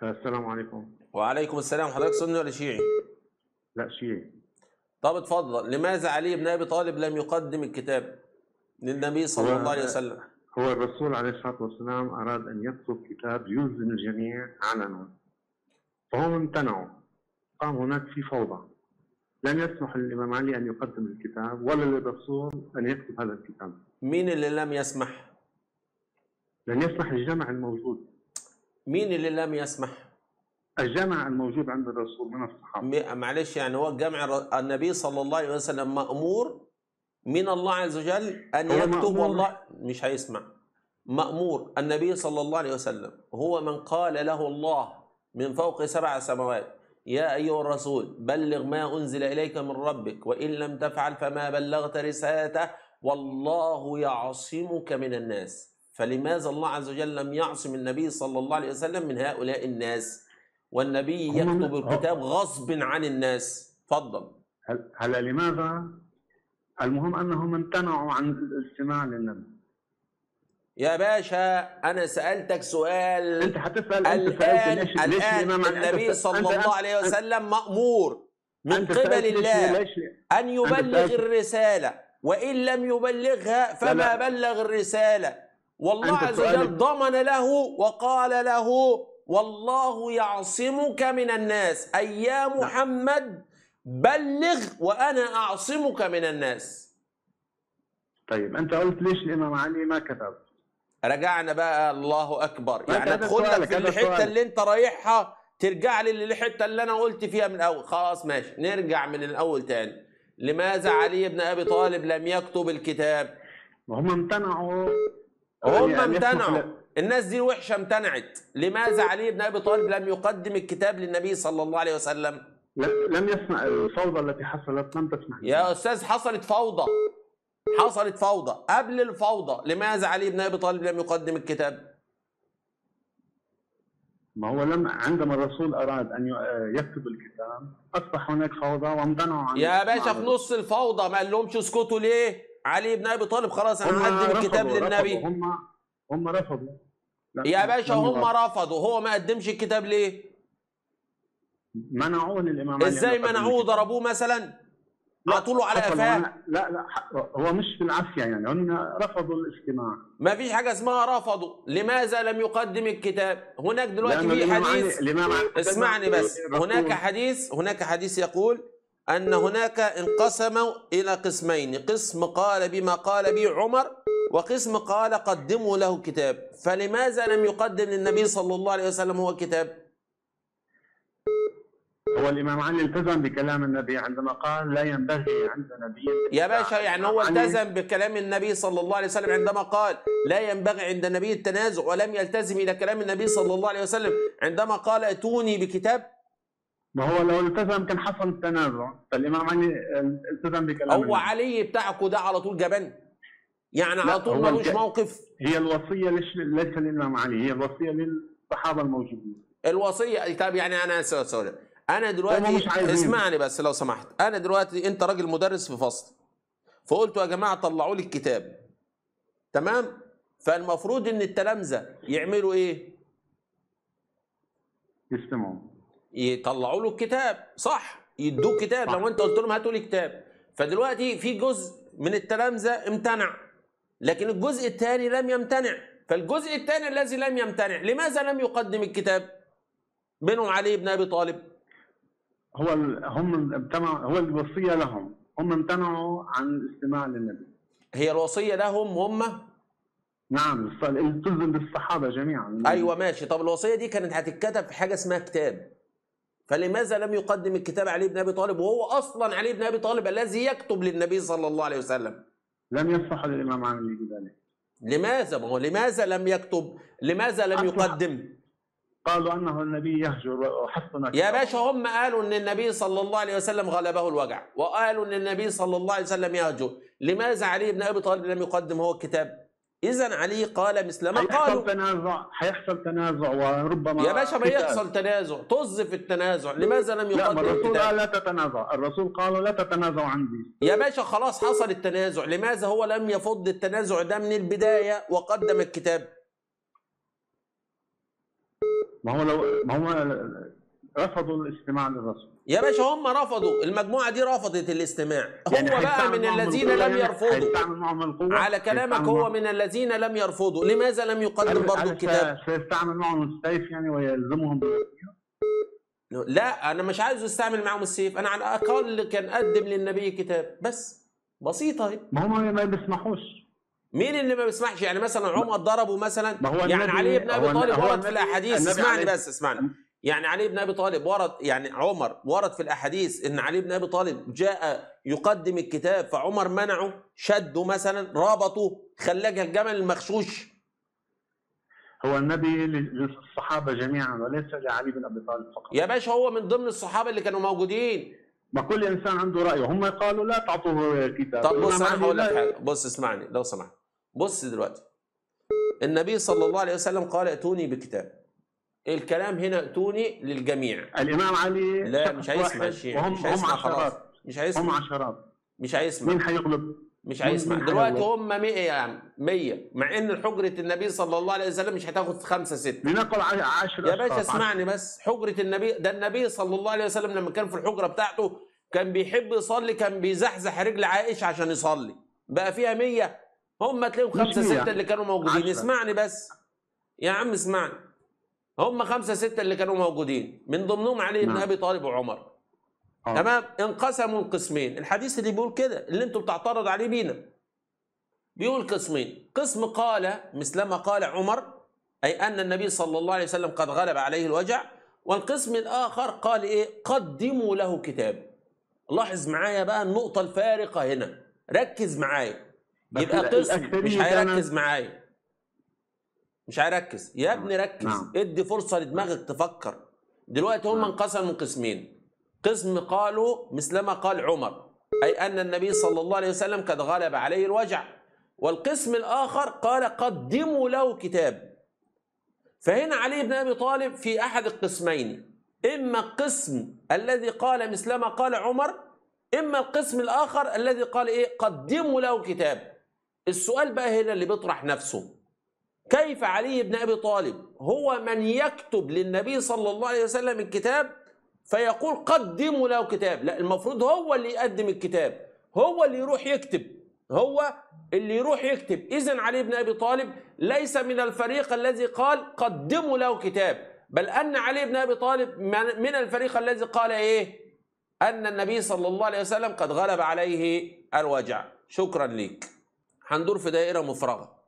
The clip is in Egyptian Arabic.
السلام عليكم وعليكم السلام حضرتك سني ولا شيعي لا شيعي طب اتفضل لماذا علي بن ابي طالب لم يقدم الكتاب للنبي صلى هو- الله عليه وسلم هو الرسول عليه الصلاة والسلام أراد أن يكتب كتاب يلزم الجميع علنا فهم امتنعوا قام هناك في فوضى لم يسمح للإمام علي أن يقدم الكتاب ولا للرسول أن يكتب هذا الكتاب مين اللي لم يسمح لن يسمح الجمع الموجود مين اللي لم يسمح الجمع الموجود عند الرسول من الصحابة م- معلش يعني هو جمع الر- النبي صلى الله عليه وسلم مأمور من الله عز وجل أن هو يكتب مأمور. والله مش هيسمع مأمور النبي صلى الله عليه وسلم هو من قال له الله من فوق سبع سماوات يا أيها الرسول بلغ ما أنزل إليك من ربك وإن لم تفعل فما بلغت رسالته والله يعصمك من الناس فلماذا الله عز وجل لم يعصم النبي صلى الله عليه وسلم من هؤلاء الناس والنبي هم- يكتب الكتاب غصب عن الناس تفضل هل- هلا لماذا؟ المهم أنهم امتنعوا عن الاستماع للنبي يا باشا أنا سألتك سؤال أنت حتسأل أنت الآن سألت ليش ليش الآن الإمام علي- النبي أنت- صلى أنت- الله عليه أنت- وسلم مأمور من أنت قبل سألت ليش- الله ليش أن يبلغ سألت- الرسالة وإن لم يبلغها فما لا. بلغ الرسالة والله أنت عز وجل سؤالك- ضمن له وقال له والله يعصمك من الناس أي يا محمد بلغ وأنا أعصمك من الناس طيب انت قلت ليش الامام علي ما كتب؟ رجعنا بقى الله أكبر ما يعني هذا أدخل لك سؤالك، في هذا الحتة سؤالك. اللي أنت رايحها ترجع لي للحتة اللي أنا قلت فيها من الأول خلاص ماشي نرجع من الأول تاني لماذا علي بن أبي طالب لم يكتب الكتاب وهم امتنعوا هم يعني يسمح امتنعوا ل- الناس دي وحشه امتنعت لماذا علي بن ابي طالب لم يقدم الكتاب للنبي صلى الله عليه وسلم ل- لم يسمع الفوضى التي حصلت لم تسمح يا استاذ حصلت فوضى حصلت فوضى قبل الفوضى لماذا علي بن ابي طالب لم يقدم الكتاب ما هو لم عندما الرسول اراد ان ي- يكتب الكتاب اصبح هناك فوضى وامتنعوا عن يا الاستماع باشا في للرسول. نص الفوضى ما قال لهمش اسكتوا ليه علي بن ابي طالب خلاص هم انا هقدم الكتاب رفضوا- للنبي رفضوا. هم هم رفضوا لا، يا باشا لم هم يرفضوا. رفضوا هو ما قدمش الكتاب ليه منعوه للامام علي أن ازاي يقدم منعوه الكتاب. ضربوه مثلا لا، عطوا له على حصل قفاه هنا- لا لا ح- هو مش بالعافيه يعني هم رفضوا الاستماع ما فيش حاجه اسمها رفضوا لماذا لم يقدم الكتاب هناك دلوقتي لأن في الإمام علي- حديث الإمام علي- اسمعني بس الرسول- هناك حديث هناك حديث يقول ان هناك انقسموا الى قسمين قسم قال بما قال به عمر وقسم قال قدموا له كتاب فلماذا لم يقدم للنبي صلى الله عليه وسلم هو كتاب هو الامام علي التزم بكلام النبي عندما قال لا ينبغي عند نبي يا باشا يعني هو علي- التزم بكلام النبي صلى الله عليه وسلم عندما قال لا ينبغي عند النبي التنازع ولم يلتزم الى كلام النبي صلى الله عليه وسلم عندما قال ائتوني بكتاب ما هو لو التزم كان حصل التنازع فالامام علي التزم بكلام هو النبي. علي بتاعكوا ده على طول جبان يعني لا، على طول هو ملوش الك- موقف هي الوصيه ليش ليس للامام علي هي الوصيه للصحابه الموجودين الوصيه طب يعني انا سوري سوري انا دلوقتي مش عايزين. اسمعني بس لو سمحت انا دلوقتي انت راجل مدرس في فصل فقلت يا جماعه طلعوا لي الكتاب تمام فالمفروض ان التلامذه يعملوا ايه يستمعوا يطلعوا له الكتاب صح يدوك كتاب صح. لو انت قلت لهم هاتوا لي كتاب فدلوقتي في جزء من التلامذه امتنع لكن الجزء الثاني لم يمتنع فالجزء الثاني الذي لم يمتنع لماذا لم يقدم الكتاب بينهم علي بن ابي طالب هو ال- هم امتنعوا هو الوصيه لهم هم امتنعوا عن الاستماع للنبي هي الوصيه لهم هم نعم الص- التزم بالصحابه جميعا ايوه ماشي طب الوصيه دي كانت هتتكتب في حاجه اسمها كتاب فلماذا لم يقدم الكتاب علي بن ابي طالب وهو اصلا علي بن ابي طالب الذي يكتب للنبي صلى الله عليه وسلم لم يصح للامام علي بذلك لماذا ما هو لماذا لم يكتب لماذا لم أصلا- يقدم قالوا انه النبي يهجر وحسن يا كتابه. باشا هم قالوا ان النبي صلى الله عليه وسلم غلبه الوجع وقالوا ان النبي صلى الله عليه وسلم يهجر لماذا علي بن ابي طالب لم يقدم هو الكتاب اذا علي قال مثل ما حيحصل قالوا تنازع حيحصل تنازع وربما يا باشا ما قتال. يحصل تنازع طز في التنازع لماذا لم لا يقدم ما الرسول الكتاب قال لا تتنازع الرسول قالوا لا تتنازعوا عندي يا باشا خلاص حصل التنازع لماذا هو لم يفض التنازع ده من البداية وقدم الكتاب ما هو لو ما هم رفضوا الاستماع للرسول يا باشا هم رفضوا المجموعه دي رفضت الاستماع هو يعني بقى هيستعمل من معهم الذين القوة لم يعني؟ يرفضوا هيستعمل معهم القوة على كلامك هيستعمل هو معهم- من الذين لم يرفضوا لماذا لم يقدم برضه هل الكتاب سي- سيستعمل معهم السيف يعني ويلزمهم بال- لا انا مش عايز استعمل معهم السيف انا على الاقل كان قدم للنبي كتاب بس بسيطه اهي ما هم ما بيسمحوش مين اللي ما بيسمحش يعني مثلا عمر ضربه مثلا ما هو يعني النبي- علي بن ابي هو- طالب هو ورد في النبي- الاحاديث النبي اسمعني عليه- بس اسمعني يعني علي بن ابي طالب ورد يعني عمر ورد في الاحاديث ان علي بن ابي طالب جاء يقدم الكتاب فعمر منعه شده مثلا رابطه خلاه الجمل المخشوش هو النبي للصحابة جميعا وليس لعلي بن أبي طالب فقط يا باشا هو من ضمن الصحابه اللي كانوا موجودين ما كل إنسان عنده رأي هم قالوا لا تعطوه كتاب طب بص الإمام انا علي هقول لك لا- حاجه بص اسمعني لو سمحت بص دلوقتي النبي صلى الله عليه وسلم قال ائتوني بكتاب الكلام هنا ائتوني للجميع الإمام علي لا شخص مش هيسمع واحد الشيء وهم مش هم هيسمع خلاص عشرات مش هم هيسمع عشرات مش هيسمع مين حيغلب؟ مش مين- هيسمع مين دلوقتي هيغلب؟ هم 100 يا عم 100 مع ان حجره النبي صلى الله عليه وسلم مش هتاخد خمسه سته لنقل ع- عشر يا باشا أشخاص. اسمعني بس حجره النبي ده النبي صلى الله عليه وسلم لما كان في الحجره بتاعته كان بيحب يصلي كان بيزحزح رجل عائشه عشان يصلي بقى فيها 100 هم تلاقيهم مش خمسه 100. سته اللي كانوا موجودين عشرة. اسمعني بس يا عم اسمعني هم خمسه سته اللي كانوا موجودين من ضمنهم علي بن نعم. ابي طالب وعمر آه. تمام انقسموا القسمين الحديث اللي بيقول كده اللي انتوا بتعترض عليه بينا بيقول قسمين قسم قال مثلما قال عمر أي أن النبي صلى الله عليه وسلم قد غلب عليه الوجع والقسم الآخر قال إيه قدموا له كتاب لاحظ معايا بقى النقطة الفارقة هنا ركز معايا بس يبقى ال- قسم الأكثرية مش كانت- هيركز معايا مش هيركز يا ابني ركز نعم. ادي فرصة لدماغك تفكر دلوقتي هم نعم. انقسموا قسمين قسم قالوا مثلما قال عمر أي أن النبي صلى الله عليه وسلم قد غلب عليه الوجع والقسم الآخر قال قدموا له كتاب فهنا علي بن أبي طالب في أحد القسمين إما القسم الذي قال مثلما قال عمر إما القسم الآخر الذي قال إيه قدموا له كتاب السؤال بقى هنا اللي بيطرح نفسه كيف علي بن أبي طالب هو من يكتب للنبي صلى الله عليه وسلم الكتاب فيقول قدموا له كتاب لا المفروض هو اللي يقدم الكتاب هو اللي يروح يكتب هو اللي يروح يكتب اذا علي بن ابي طالب ليس من الفريق الذي قال قدموا له كتاب بل ان علي بن ابي طالب من من الفريق الذي قال ايه ان النبي صلى الله عليه وسلم قد غلب عليه الوجع شكرا ليك هندور في دائره مفرغه